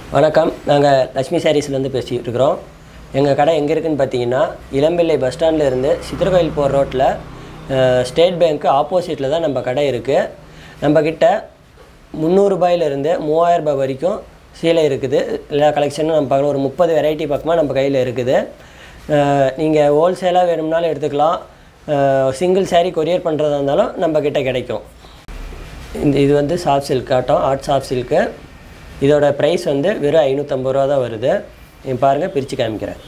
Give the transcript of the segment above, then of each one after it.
வணக்கம் நாங்கள் லட்சுமி சாரீஸ்லேருந்து பேசிகிட்டு இருக்கிறோம் எங்கள் கடை எங்கே இருக்குன்னு பார்த்தீங்கன்னா இளம்பிள்ளை பஸ் ஸ்டாண்டில் இருந்து சித்திரகோயில் போகிற ரோட்டில் ஸ்டேட் பேங்க்கு ஆப்போசிட்டில் தான் நம்ம கடை இருக்குது நம்மக்கிட்ட முந்நூறுபாயிலிருந்து மூவாயிரம் ரூபாய் வரைக்கும் சீலை இருக்குது எல்லா கலெக்ஷனும் நம்ம பார்க்கலாம் ஒரு முப்பது வெரைட்டி பக்கமாக நம்ம கையில் இருக்குது நீங்கள் ஹோல்சேலாக வேணும்னாலும் எடுத்துக்கலாம் சிங்கிள் saree கொரியர் பண்ணுறதா இருந்தாலும் நம்ம கிட்ட கிடைக்கும் இந்த இது வந்து soft silk cotton art soft silk இதோட ப்ரைஸ் வந்து வெறும் ஐநூற்றம்பது ரூபா தான் வருது நீங்க பாருங்கள் பிரித்து காமிக்கிறேன்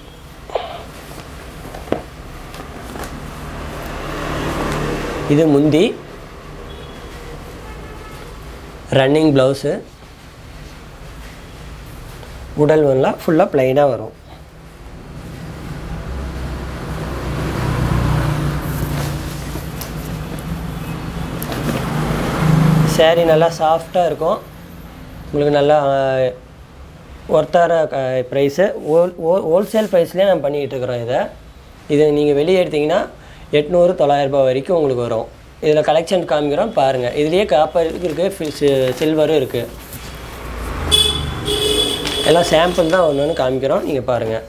இது முந்தி ரன்னிங் ப்ளவுஸு உடல் எல்லாம் ஃபுல்லாக ப்ளைனாக வரும் saree நல்லா சாஃப்டாக இருக்கும் உங்களுக்கு நல்லா ஒர்த்தான ப்ரைஸு ஹோல் ஹோல்சேல் ப்ரைஸ்லேயே நம்ம பண்ணிக்கிட்டு இருக்கிறோம் இதை இதை நீங்கள் வெளியே எடுத்தீங்கன்னா எட்நூறு தொள்ளாயிரரூபா வரைக்கும் உங்களுக்கு வரும் இதில் கலெக்ஷன் காமிக்கிறோம் பாருங்கள் இதுலேயே காப்பர் இருக்குது சில்வரும் இருக்குது எல்லாம் சாம்பிள் தான் ஒன்று ஒன்று காமிக்கிறோம் நீங்கள் பாருங்கள்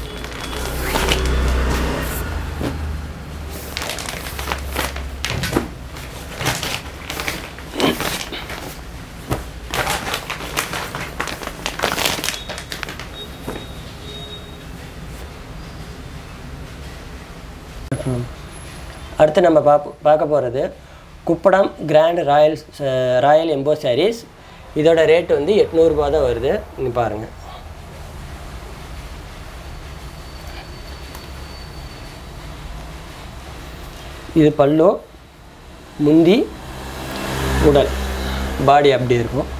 அடுத்து நம்ம பார்ப்ப பார்க்க போகிறது குப்படம் கிராண்ட் ராயல் ராயல் எம்போ சாரீஸ் இதோட ரேட் வந்து எட்நூறுபா தான் வருது நீங்கள் பாருங்கள் இது பல்லு முந்தி உடல் பாடி அப்படி இருக்கும்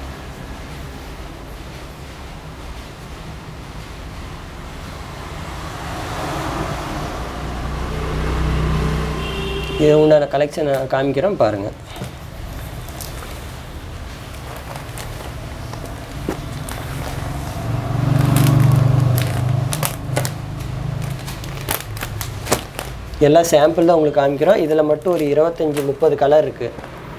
இது உண்டான கலெக்ஷனை காமிக்கிறோம் பாருங்கள் எல்லாம் சாம்பிள் தான் உங்களுக்கு காமிக்கிறோம் இதில் மட்டும் ஒரு இருபத்தஞ்சி முப்பது கலர் இருக்குது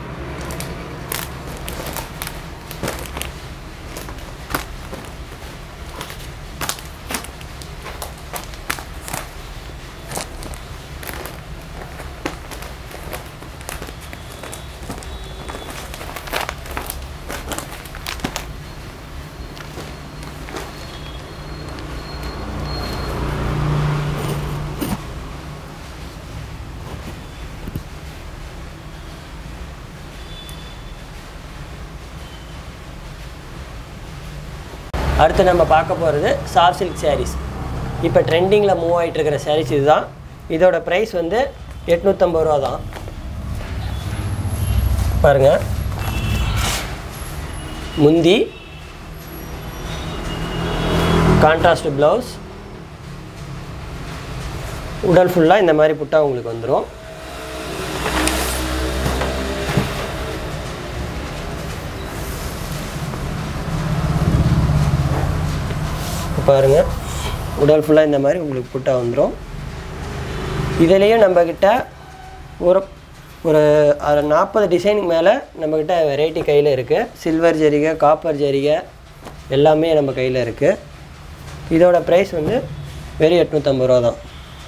அடுத்து நம்ம பார்க்க போகிறது சாஃப்ட் சில்க் சாரீஸ் இப்போ ட்ரெண்டிங்கில் மூவ் ஆகிட்டு இருக்கிற சாரீஸ் இதுதான் இதோட ப்ரைஸ் வந்து எட்நூற்றம்பது ரூபா தான் பாருங்கள் முந்தி கான்ட்ராஸ்ட் ப்ளவுஸ் உடல் ஃபுல்லாக இந்த மாதிரி புட்டா உங்களுக்கு வந்துடும் பாருங்கள் உடல் ஃபுல்லாக இந்த மாதிரி உங்களுக்கு புட்டா வந்துடும் இதுலேயும் நம்மக்கிட்ட ஒரு ஒரு ஒரு நாற்பது டிசைனுக்கு மேலே நம்மக்கிட்ட வெரைட்டி கையில் இருக்குது சில்வர் ஜரிகை காப்பர் ஜரிகை எல்லாமே நம்ம கையில் இருக்குது இதோட ப்ரைஸ் வந்து வெறும் எட்நூற்றம்பது ரூபா தான்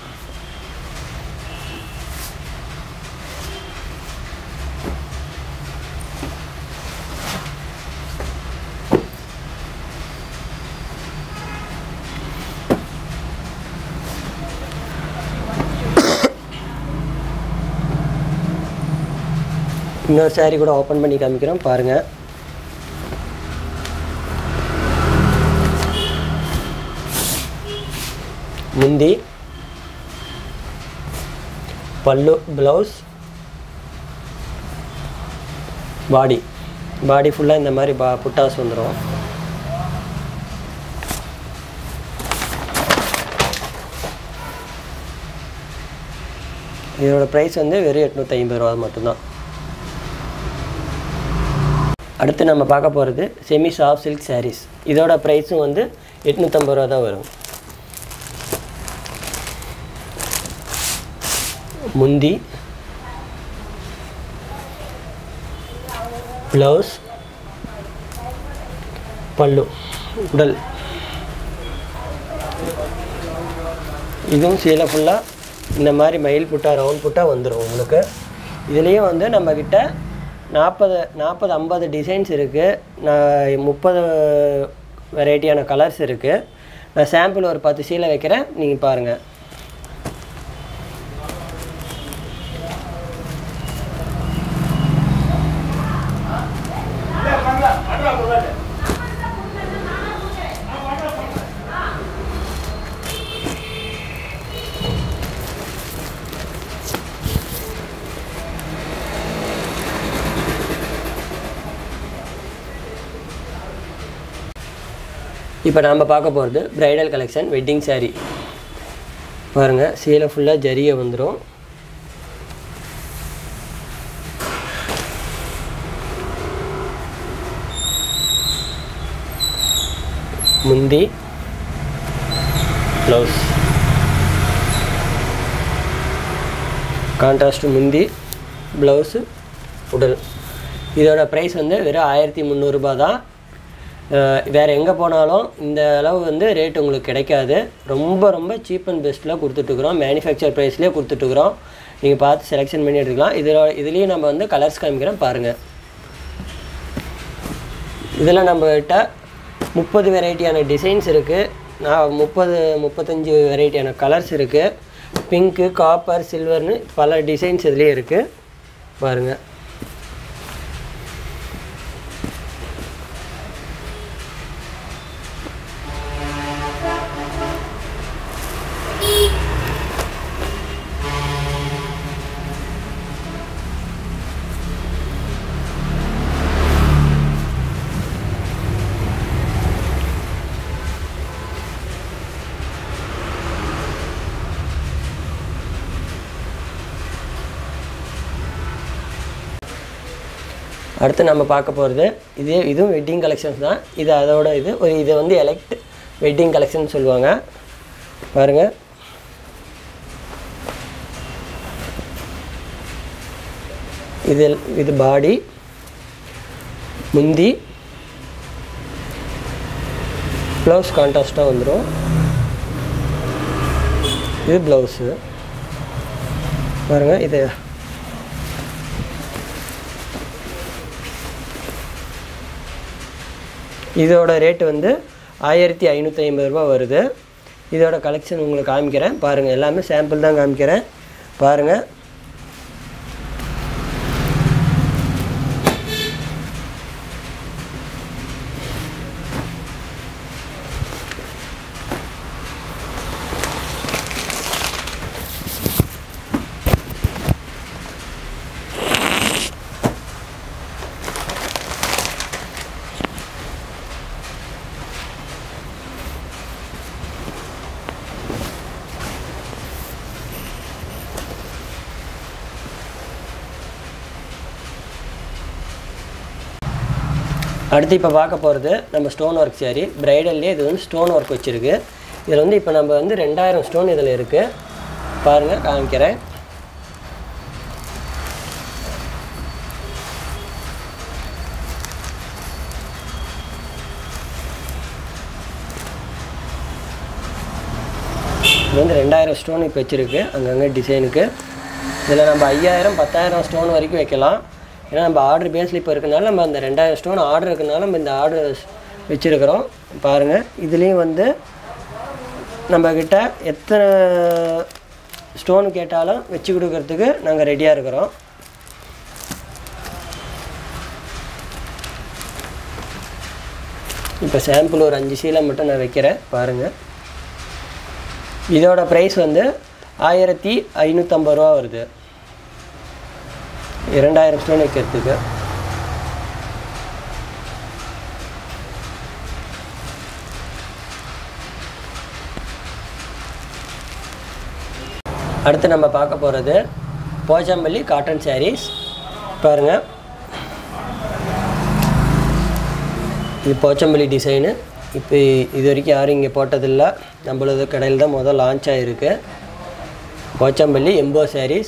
இன்னொரு saree கூட ஓப்பன் பண்ணி காமிக்கிறோம் பாருங்கள் முந்தி பல்லு ப்ளவுஸ் பாடி பாடி ஃபுல்லாக இந்த மாதிரி பா புட்டாஸ் வந்துடும் இதோட ப்ரைஸ் வந்து வெறும் எட்நூற்றி ஐம்பது ரூபா மட்டும்தான் அடுத்து நம்ம பார்க்க போகிறது செமி சாஃப்ட் சில்க் சாரீஸ் இதோட ப்ரைஸும் வந்து எட்நூற்றம்பது ரூபா தான் வரும் முந்தி ப்ளவுஸ் பல்லு உடல் இதுவும் சீலை ஃபுல்லாக இந்த மாதிரி மயில் புட்டா ரவுண்ட் புட்டா வந்துடும் உங்களுக்கு இதுலேயும் வந்து நம்மக்கிட்ட நாற்பது நாற்பது ஐம்பது டிசைன்ஸ் இருக்குது நான் முப்பது வெரைட்டியான கலர்ஸ் இருக்குது நான் சாம்பிள் ஒரு பத்து சீலை வைக்கிறேன் நீங்கள் பாருங்கள் இப்போ நாம் பார்க்க போகிறது பிரைடல் கலெக்ஷன் வெட்டிங் saree பாருங்கள் சீலை ஃபுல்லாக ஜரிகை வந்துடும் முந்தி ப்ளவுஸ் கான்ட்ராஸ்ட் முந்தி ப்ளவுஸு உடல் இதோட ப்ரைஸ் வந்து வெறும் ஆயிரத்தி முந்நூறுரூபா தான் அஹ் வேறு எங்கே போனாலும் இந்த அளவு வந்து ரேட் உங்களுக்கு கிடைக்காது ரொம்ப ரொம்ப சீப் அண்ட் பெஸ்ட்டில் கொடுத்துட்ருக்குறோம் மேனுஃபேக்சர் ப்ரைஸ்லேயே கொடுத்துட்ருக்குறோம் நீங்கள் பார்த்து செலெக்ஷன் பண்ணி எடுத்துக்கலாம் இதில் இதுலேயும் நம்ம வந்து கலர்ஸ் காமிக்கிறோம் பாருங்கள் இதில் நம்மகிட்ட முப்பது வெரைட்டியான டிசைன்ஸ் இருக்குது நான் முப்பது முப்பத்தஞ்சு வெரைட்டியான கலர்ஸ் இருக்குது பிங்க்கு காப்பர் சில்வர்னு பல டிசைன்ஸ் இதுலேயே இருக்குது பாருங்கள் அடுத்து நம்ம பார்க்க போகிறது இதே இதுவும் வெட்டிங் கலெக்ஷன்ஸ் தான் இது அதோட இது ஒரு இது வந்து எலக்ட் வெட்டிங் கலெக்ஷன் சொல்லுவாங்க பாருங்கள் இது இது பாடி முந்தி ப்ளவுஸ் கான்ட்ராஸ்ட்டாக வந்துடும் இது ப்ளவுஸு பாருங்கள் இது இதோட ரேட்டு வந்து ஆயிரத்தி ஐநூற்றி ஐம்பது ரூபா வருது இதோட கலெக்ஷன் உங்களுக்கு காமிக்கிறேன் பாருங்கள் எல்லாமே சாம்பிள் தான் காமிக்கிறேன் பாருங்கள் அடுத்து இப்போ பார்க்க போகிறது நம்ம ஸ்டோன் ஒர்க் saree பிரைடல்லே இது வந்து ஸ்டோன் ஒர்க் வச்சுருக்கு இதில் வந்து இப்போ நம்ம வந்து ரெண்டாயிரம் ஸ்டோன் இதில் இருக்குது பாருங்கள் காமிக்கிறேன் இது வந்து ரெண்டாயிரம் ஸ்டோன் இப்போ வச்சுருக்கு அங்கங்கே டிசைனுக்கு இதில் நம்ம ஐயாயிரம் பத்தாயிரம் ஸ்டோன் வரைக்கும் வைக்கலாம் ஏன்னா நம்ம ஆர்டர் பேஸில் இப்போ இருக்கனால நம்ம அந்த ரெண்டாயிரம் ஸ்டோன் ஆர்டர் இருக்கனால நம்ம இந்த ஆர்டர் வச்சுருக்கிறோம் பாருங்கள் இதுலேயும் வந்து நம்மக்கிட்ட எத்தனை ஸ்டோன் கேட்டாலும் வச்சு கொடுக்கறதுக்கு நாங்கள் ரெடியாக இருக்கிறோம் இப்போ சாம்பிள் ஒரு அஞ்சு சீலை மட்டும் நான் வைக்கிறேன் பாருங்கள் இதோட ப்ரைஸ் வந்து ஆயிரத்தி ஐநூற்றம்பது ரூபா வருது இரண்டாயிரம் ஸ்டோன் வைக்கிறதுக்கு அடுத்து நம்ம பார்க்க போகிறது போச்சம்பள்ளி காட்டன் சாரீஸ் பாருங்கள் இது போச்சம்பள்ளி டிசைனு இப்போ இது வரைக்கும் யாரும் இங்கே போட்டதில்லை நம்மளது கடையில் தான் முதல் லான்ச் ஆகிருக்கு போச்சம்பள்ளி எம்போ சாரீஸ்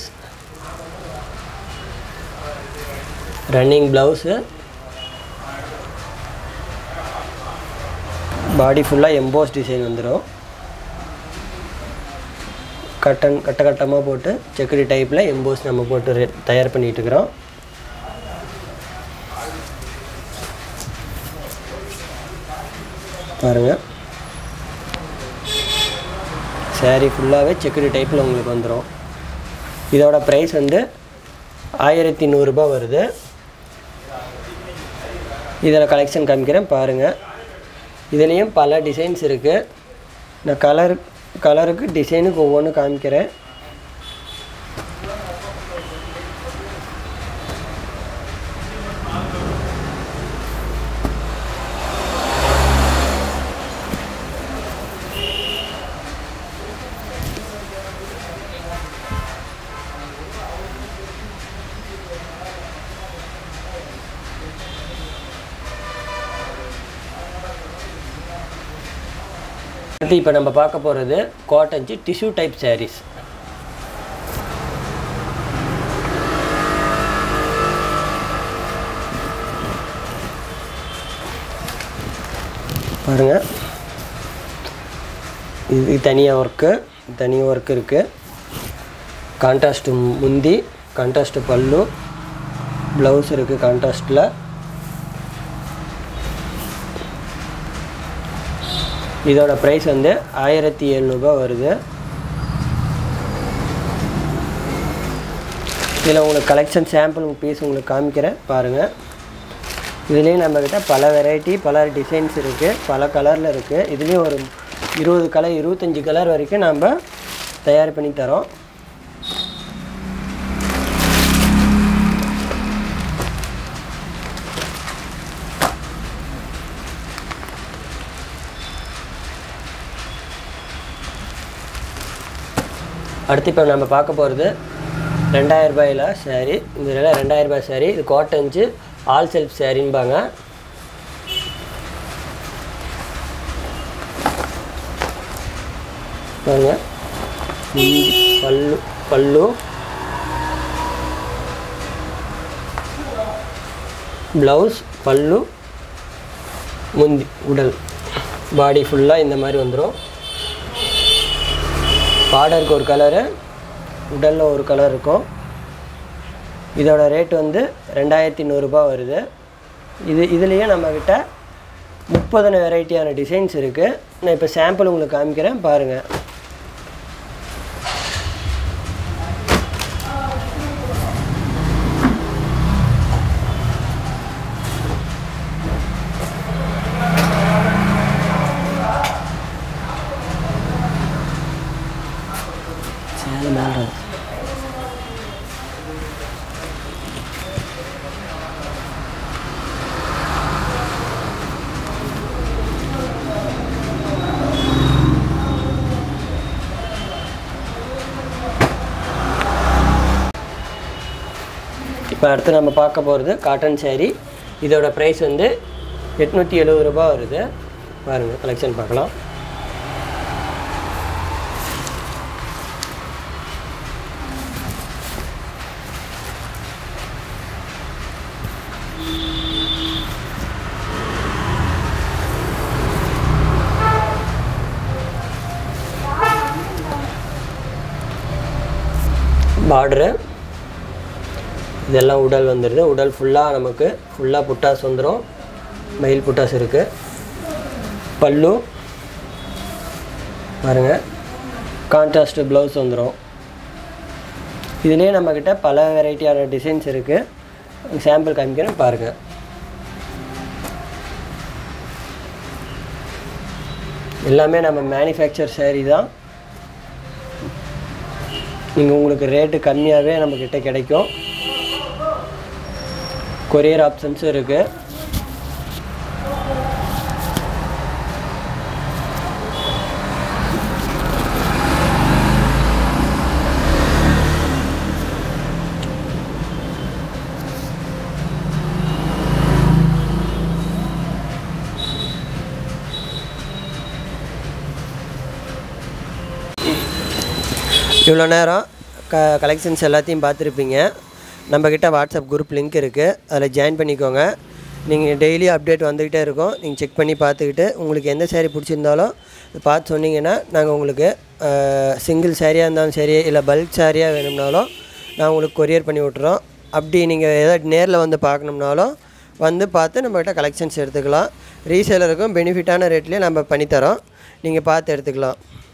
ரன்னிங் ப்ளவுஸு பாடி ஃபுல்லாக எம்போஸ் டிசைன் வந்துடும் கட்டன் கட்ட கட்டமாக போட்டு செக்குடி டைப்பில் எம்போஸ் நம்ம போட்டு ரெ தயார் பண்ணிகிட்டு இருக்கிறோம் பாருங்கள் saree ஃபுல்லாகவே செக்குடி டைப்பில் உங்களுக்கு வந்துடும் இதோட ப்ரைஸ் வந்து ஆயிரத்தி நூறுரூபா வருது இதில் கலெக்ஷன் காமிக்கிறேன் பாருங்கள் இதுலேயும் பல டிசைன்ஸ் இருக்குது நான் கலர் கலருக்கு டிசைனுக்கு ஒவ்வொன்றும் காமிக்கிறேன் அடுத்து இப்போ நம்ம பார்க்க போகிறது காட்டன்ஜி டிஷ்யூ டைப் sarees பாருங்கள் இது தனியாக ஒர்க்கு தனியாக ஒர்க் இருக்குது கான்ட்ராஸ்ட் முந்தி கான்ட்ராஸ்ட் பல்லு ப்ளவுஸ் இருக்குது கான்ட்ராஸ்ட்டில் இதோட ப்ரைஸ் வந்து ஆயிரத்தி எழுநூறுபா வருது இதில் உங்களுக்கு கலெக்ஷன் சாம்பிள் பீஸ் உங்களுக்கு காமிக்கிறேன் பாருங்கள் இதுலேயும் நம்மக்கிட்ட பல வெரைட்டி பல டிசைன்ஸ் இருக்குது பல கலரில் இருக்குது இதுலேயும் ஒரு இருபது கலர் இருபத்தஞ்சி கலர் வரைக்கும் நம்ம தயார் பண்ணி தரோம் அடுத்து இப்போ நம்ம பார்க்க போகிறது ரெண்டாயிரம் ரூபாயில் saree இந்த இதெல்லாம் ரெண்டாயிரம் ரூபாய் saree இது காட்டன்ஸு ஆல் செல்ஃப் சாரின்பாங்க பாருங்க முந்தி, பல்லு பல்லு ப்ளவுஸ் பல்லு முந்தி உடல் பாடி ஃபுல்லாக இந்த மாதிரி வந்துடும் பார்டருக்கு ஒரு கலரு உடலில் ஒரு கலர் இருக்கும் இதோட ரேட் வந்து ரெண்டாயிரத்தி நூறுரூபா வருது இது இதுலேயே நம்மக்கிட்ட முப்பதன வெரைட்டியான டிசைன்ஸ் இருக்குது நான் இப்போ சாம்பிள் உங்களுக்கு காமிக்கிறேன் பாருங்கள் சேலை மேலே இருக்கு. இப்போ அடுத்து நம்ம பார்க்க போகிறது காட்டன் saree இதோட ப்ரைஸ் வந்து எட்நூற்றி எழுபது ரூபாய் வருது பாருங்கள் கலெக்ஷன் பார்க்கலாம் பார்டரு இதெல்லாம் உடல் வந்துடுது உடல் ஃபுல்லாக நமக்கு ஃபுல்லாக புட்டாஸ் வந்துடும் மயில் புட்டாஸ் இருக்குது பல்லு பாருங்கள் கான்ட்ராஸ்ட் ப்ளவுஸ் வந்துடும் இதுலேயே நம்மக்கிட்ட பல வெரைட்டியான டிசைன்ஸ் இருக்குது சாம்பிள் காமிக்கிறேன் பாருங்கள் எல்லாமே நம்ம மேனுஃபேக்சர் saree தான் நீங்கள் உங்களுக்கு ரேட்டு கம்மியாகவே நம்மக்கிட்ட கிடைக்கும் கொரியர் ஆப்ஷன்ஸும் இருக்குது இவ்வளோ நேரம் க கலெக்ஷன்ஸ் எல்லாத்தையும் பார்த்துருப்பீங்க நம்மக்கிட்ட வாட்ஸ்அப் குரூப் லிங்க் இருக்குது அதில் ஜாயின் பண்ணிக்கோங்க நீங்கள் டெய்லி அப்டேட் வந்துக்கிட்டே இருக்கும் நீங்கள் செக் பண்ணி பார்த்துக்கிட்டு உங்களுக்கு எந்த saree பிடிச்சிருந்தாலும் பார்த்து சொன்னீங்கன்னா நாங்கள் உங்களுக்கு சிங்கிள் சாரியாக இருந்தாலும் சரி இல்லை பல்க் சாரியாக வேணும்னாலும் நான் உங்களுக்கு கொரியர் பண்ணி விட்றோம் அப்படி நீங்கள் ஏதாவது நேரில் வந்து பார்க்கணும்னாலும் வந்து பார்த்து நம்மக்கிட்ட கலெக்ஷன்ஸ் எடுத்துக்கலாம் ரீசேலருக்கும் பெனிஃபிட்டான ரேட்லேயே நம்ம பண்ணித்தரோம் நீங்கள் பார்த்து எடுத்துக்கலாம்